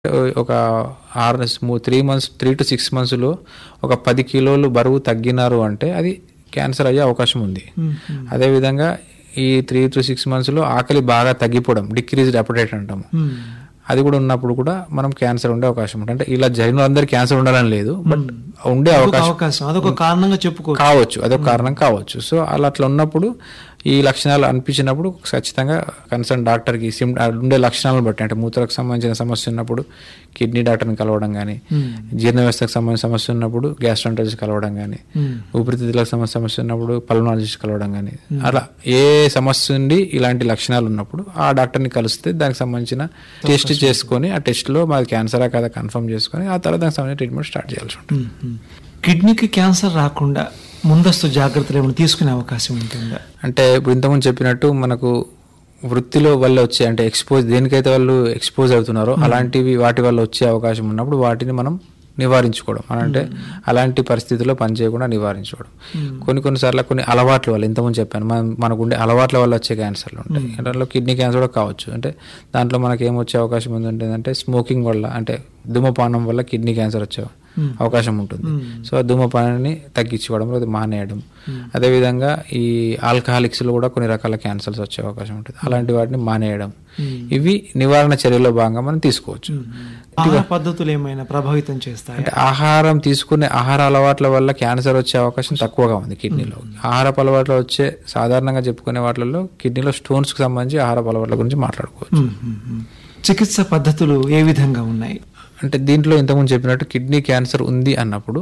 ఒక ఆరు three months three to six మంత్స్లో ఒక పది కిలోలు బరువు తగ్గినారు అంటే అది క్యాన్సర్ అయ్యే అవకాశం ఉంది అదేవిధంగా ఈ త్రీ టు సిక్స్ మంత్స్లో ఆకలి బాగా తగ్గిపోవడం డిక్రీజ్డ్ అపటైట్ అంటాము అది కూడా ఉన్నప్పుడు కూడా మనం క్యాన్సర్ ఉండే అవకాశం ఉంటుంది అంటే ఇలా జరిగిన వాళ్ళందరూ క్యాన్సర్ ఉండాలని లేదు బట్ ఉండే అవకాశం అవకాశం అదొక కారణంగా చెప్పుకోవచ్చు కావచ్చు అదొక కారణం కావచ్చు సో అలా అట్లా ఉన్నప్పుడు ఈ లక్షణాలు అనిపించినప్పుడు ఖచ్చితంగా కన్సర్న్ డాక్టర్కి సిమ్ ఉండే లక్షణాలను బట్టి అంటే మూత్రకు సంబంధించిన సమస్య ఉన్నప్పుడు కిడ్నీ డాక్టర్ని కలవడం కానీ జీర్ణ వ్యవస్థకు సంబంధించిన సమస్య ఉన్నప్పుడు గ్యాస్ట్రాంటాలజిస్ట్ కలవడం కానీ ఊపిరితిత్తులకు సంబంధించిన సమస్య ఉన్నప్పుడు పల్మనాలజిస్ట్ కలవడం కానీ అలా ఏ సమస్య ఉండి ఇలాంటి లక్షణాలు ఉన్నప్పుడు ఆ డాక్టర్ని కలిస్తే దానికి సంబంధించిన టెస్ట్ చేసుకొని ఆ టెస్ట్లో మాది క్యాన్సరా కదా కన్ఫర్మ్ చేసుకొని ఆ తర్వాత దానికి సంబంధించిన ట్రీట్మెంట్ స్టార్ట్ చేయాల్సి ఉంటుంది కిడ్నీకి క్యాన్సర్ రాకుండా ముందస్తు జాగ్రత్తలు ఏమైనా తీసుకునే అవకాశం ఉంటుందా అంటే ఇప్పుడు ఇంతకుముందు చెప్పినట్టు మనకు వృత్తిలో వల్ల వచ్చే అంటే ఎక్స్పోజ్ దేనికైతే వాళ్ళు ఎక్స్పోజ్ అవుతున్నారో అలాంటివి వాటి వల్ల వచ్చే అవకాశం ఉన్నప్పుడు వాటిని మనం నివారించుకోవడం అని అంటే అలాంటి పరిస్థితుల్లో పనిచేయకుండా నివారించుకోవడం కొన్ని కొన్నిసార్లు కొన్ని అలవాట్ల వల్ల ఇంతకుముందు చెప్పాను మన మనకు ఉండే అలవాట్ల వల్ల వచ్చే క్యాన్సర్లు ఉంటాయి దాంట్లో కిడ్నీ క్యాన్సర్ కూడా కావచ్చు అంటే దాంట్లో మనకి ఏమొచ్చే అవకాశం ఉంది అంటే స్మోకింగ్ వల్ల అంటే ధూమపానం వల్ల కిడ్నీ క్యాన్సర్ వచ్చే అవకాశం ఉంటుంది సో ఆ ధూమపానాన్ని తగ్గించుకోవడం లేదా మానేయడం అదేవిధంగా ఈ ఆల్కహాలిక్స్ లో కూడా కొన్ని రకాల క్యాన్సర్స్ వచ్చే అవకాశం ఉంటుంది అలాంటి వాటిని మానేయడం ఇవి నివారణ చర్యల్లో భాగంగా మనం తీసుకోవచ్చు ఆహార పద్ధతులు ఏమైనా ప్రభావితం చేస్తాయి అంటే ఆహారం తీసుకునే ఆహార అలవాట్ల వల్ల క్యాన్సర్ వచ్చే అవకాశం తక్కువగా ఉంది కిడ్నీలో ఆహారపు అలవాట్లు వచ్చే సాధారణంగా చెప్పుకునే వాటిల్లో కిడ్నీలో స్టోన్స్ కి సంబంధించి ఆహారపు అలవాట్ల గురించి మాట్లాడుకోవచ్చు చికిత్స పద్ధతులు ఏ విధంగా ఉన్నాయి అంటే దీంట్లో ఇంతకుముందు చెప్పినట్టు కిడ్నీ క్యాన్సర్ ఉంది అన్నప్పుడు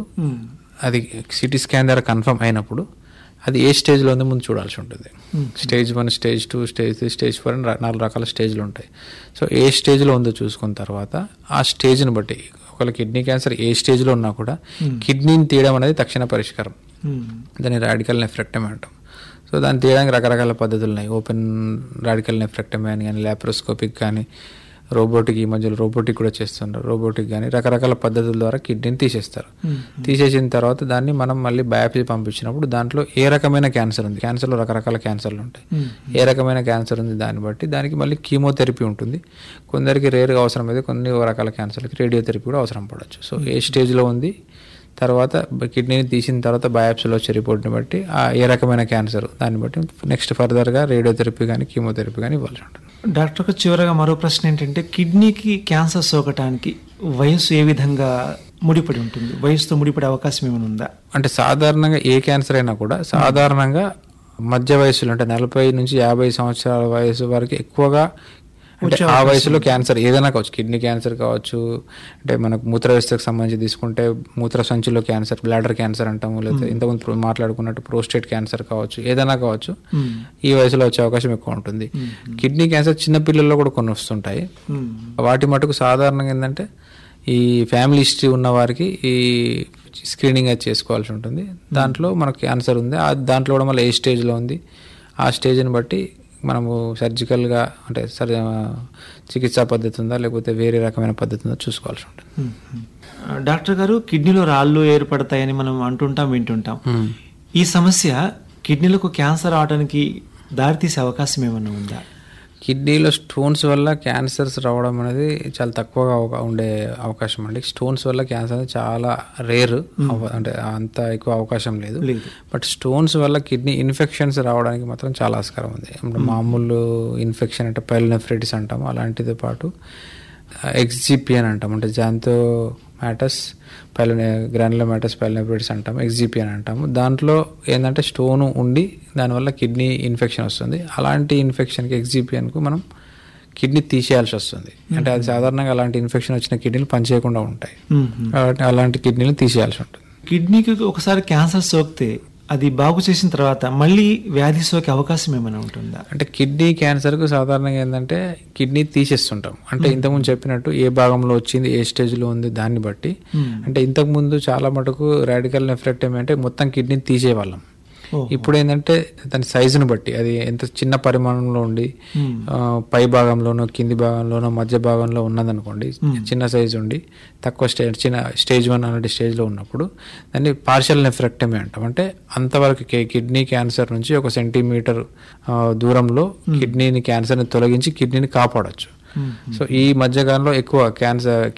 అది సిటీ స్కాన్ ద్వారా కన్ఫర్మ్ అయినప్పుడు అది ఏ స్టేజ్లో ఉందో ముందు చూడాల్సి ఉంటుంది stage one stage two stage three stage four అని ర- నాలుగు రకాల స్టేజ్లు ఉంటాయి సో ఏ స్టేజ్లో ఉందో చూసుకున్న తర్వాత ఆ స్టేజ్ని బట్టి ఒకవేళ కిడ్నీ క్యాన్సర్ ఏ స్టేజ్లో ఉన్నా కూడా కిడ్నీని తీయడం అనేది తక్షణ పరిష్కారం దాన్ని రాడికల్ నెఫ్రెక్టమీ అంటాం సో దాన్ని తీయడానికి రకరకాల పద్ధతులు ఉన్నాయి ఓపెన్ రాడికల్ నెఫ్రెక్టమీ అని కానీ ల్యాప్రోస్కోపిక్ కానీ రోబోటిక్ ఈ మధ్యలో రోబోటిక్ కూడా చేస్తున్నారు రోబోటిక్ కానీ రకరకాల పద్ధతుల ద్వారా కిడ్నీని తీసేస్తారు తీసేసిన తర్వాత దాన్ని మనం మళ్ళీ బయాప్సీ పంపించినప్పుడు దాంట్లో ఏ రకమైన క్యాన్సర్ ఉంది క్యాన్సర్లో రకరకాల క్యాన్సర్లు ఉంటాయి ఏ రకమైన క్యాన్సర్ ఉంది దాన్ని బట్టి దానికి మళ్ళీ కీమోథెరపీ ఉంటుంది కొందరికి రేరుగా అవసరమైతే కొన్ని రకాల క్యాన్సర్లకి రేడియోథెరపీ కూడా అవసరం పడవచ్చు సో ఏ స్టేజ్లో ఉంది తర్వాత కిడ్నీని తీసిన తర్వాత బయాప్సీలో వచ్చే రిపోర్ట్ని బట్టి ఆ ఏ రకమైన క్యాన్సర్ దాన్ని బట్టి నెక్స్ట్ ఫర్దర్గా రేడియోథెరపీ కానీ కీమోథెరపీ కానీ ఇవ్వాల్సి ఉంటుంది డాక్టర్ గారు చివరగా మరో ప్రశ్న ఏంటంటే కిడ్నీకి క్యాన్సర్ సోకటానికి వయసు ఏ విధంగా ముడిపడి ఉంటుంది వయసుతో ముడిపడే అవకాశం ఏమైనా ఉందా అంటే సాధారణంగా ఏ క్యాన్సర్ అయినా కూడా సాధారణంగా మధ్య వయసులో అంటే నలభై నుంచి యాభై సంవత్సరాల వయసు వరకు ఎక్కువగా అంటే ఆ వయసులో క్యాన్సర్ ఏదైనా కావచ్చు కిడ్నీ క్యాన్సర్ కావచ్చు అంటే మనకు మూత్ర వ్యవస్థకు సంబంధించి తీసుకుంటే మూత్ర సంచిలో క్యాన్సర్ బ్లాడర్ క్యాన్సర్ అంటాము లేదా ఇంతకుముందు ప్రో- మాట్లాడుకున్నట్టు ప్రోస్టేట్ క్యాన్సర్ కావచ్చు ఏదైనా కావచ్చు ఈ వయసులో వచ్చే అవకాశం ఎక్కువ ఉంటుంది కిడ్నీ క్యాన్సర్ చిన్న పిల్లల్లో కూడా కొన్ని వస్తుంటాయి వాటి మటుకు సాధారణంగా ఏంటంటే ఈ ఫ్యామిలీ హిస్టరీ ఉన్న వారికి ఈ స్క్రీనింగ్ అది చేసుకోవాల్సి ఉంటుంది దాంట్లో మనకు క్యాన్సర్ ఉంది ఆ దాంట్లో కూడా మళ్ళీ ఏ స్టేజ్లో ఉంది ఆ స్టేజ్ని బట్టి మనము సర్జికల్గా అంటే సర్ చికిత్సా పద్ధతి ఉందా లేకపోతే వేరే రకమైన పద్ధతి ఉందా చూసుకోవాల్సి ఉంటుంది డాక్టర్ గారు కిడ్నీలో రాళ్ళు ఏర్పడతాయని మనం అంటుంటాం వింటుంటాం ఈ సమస్య కిడ్నీలకు క్యాన్సర్ అవడానికి దారితీసే అవకాశం ఏమైనా ఉందా కిడ్నీలో స్టోన్స్ వల్ల క్యాన్సర్స్ రావడం అనేది చాలా తక్కువగా అవకా- ఉండే అవకాశం అండి స్టోన్స్ వల్ల క్యాన్సర్ అనేది చాలా రేర్ అంటే అంత ఎక్కువ అవకాశం లేదు లేదు బట్ స్టోన్స్ వల్ల కిడ్నీ ఇన్ఫెక్షన్స్ రావడానికి మాత్రం చాలా ఆస్కారం ఉంది ఇప్పుడు మామూలు ఇన్ఫెక్షన్ అంటే పైల్నెఫ్రైటిస్ అంటాము అలాంటితో పాటు ఎక్జిపి అని అంటాం అంటే జాంతో మ్యాటస్ పైలనే గ్రానుల మ్యాటస్ పైల్నెఫ్రైటిస్ అంటాము ఎక్జిపి అని అంటాము దాంట్లో ఏంటంటే స్టోన్ ఉండి దానివల్ల కిడ్నీ ఇన్ఫెక్షన్ వస్తుంది అలాంటి ఇన్ఫెక్షన్కి ఎక్జిపియన్కు మనం కిడ్నీ తీసేయాల్సి వస్తుంది అంటే అది సాధారణంగా అలాంటి ఇన్ఫెక్షన్ వచ్చిన కిడ్నీలు పనిచేయకుండా ఉంటాయి కాబట్టి అలాంటి కిడ్నీలు తీసేయాల్సి ఉంటుంది కిడ్నీకి ఒకసారి క్యాన్సర్ సోకితే అది బాగు చేసిన తర్వాత మళ్ళీ వ్యాధి సోకే అవకాశం ఏమైనా ఉంటుందా అంటే కిడ్నీ క్యాన్సర్కు సాధారణంగా ఏంటంటే కిడ్నీ తీసేస్తుంటాం అంటే ఇంతకుముందు చెప్పినట్టు ఏ భాగంలో వచ్చింది ఏ స్టేజ్లో ఉంది దాన్ని బట్టి అంటే ఇంతకుముందు చాలా మటుకు రాడికల్ నెఫ్రెక్టమీ అంటే మొత్తం కిడ్నీ తీసేవాళ్ళం ఓ. ఇప్పుడు ఏంటంటే దాని సైజును బట్టి అది ఎంత చిన్న పరిమాణంలో ఉండి ఆ, పై భాగంలోనో కింది భాగంలోనో మధ్య భాగంలో ఉన్నదనుకోండి చిన్న సైజు ఉండి తక్కువ స్టేజ్ చిన్న స్టేజ్ వన్ అలాంటి స్టేజ్లో ఉన్నప్పుడు దాన్ని పార్షల్ నెఫ్రెక్టమీ అంటాం అంటే అంతవరకు కి- కిడ్నీ క్యాన్సర్ నుంచి ఒక సెంటీమీటర్ ఆ, దూరంలో కిడ్నీని క్యాన్సర్ని తొలగించి కిడ్నీని కాపాడొచ్చు సో ఈ మధ్యకాలంలో ఎక్కువ క్యాన్సర్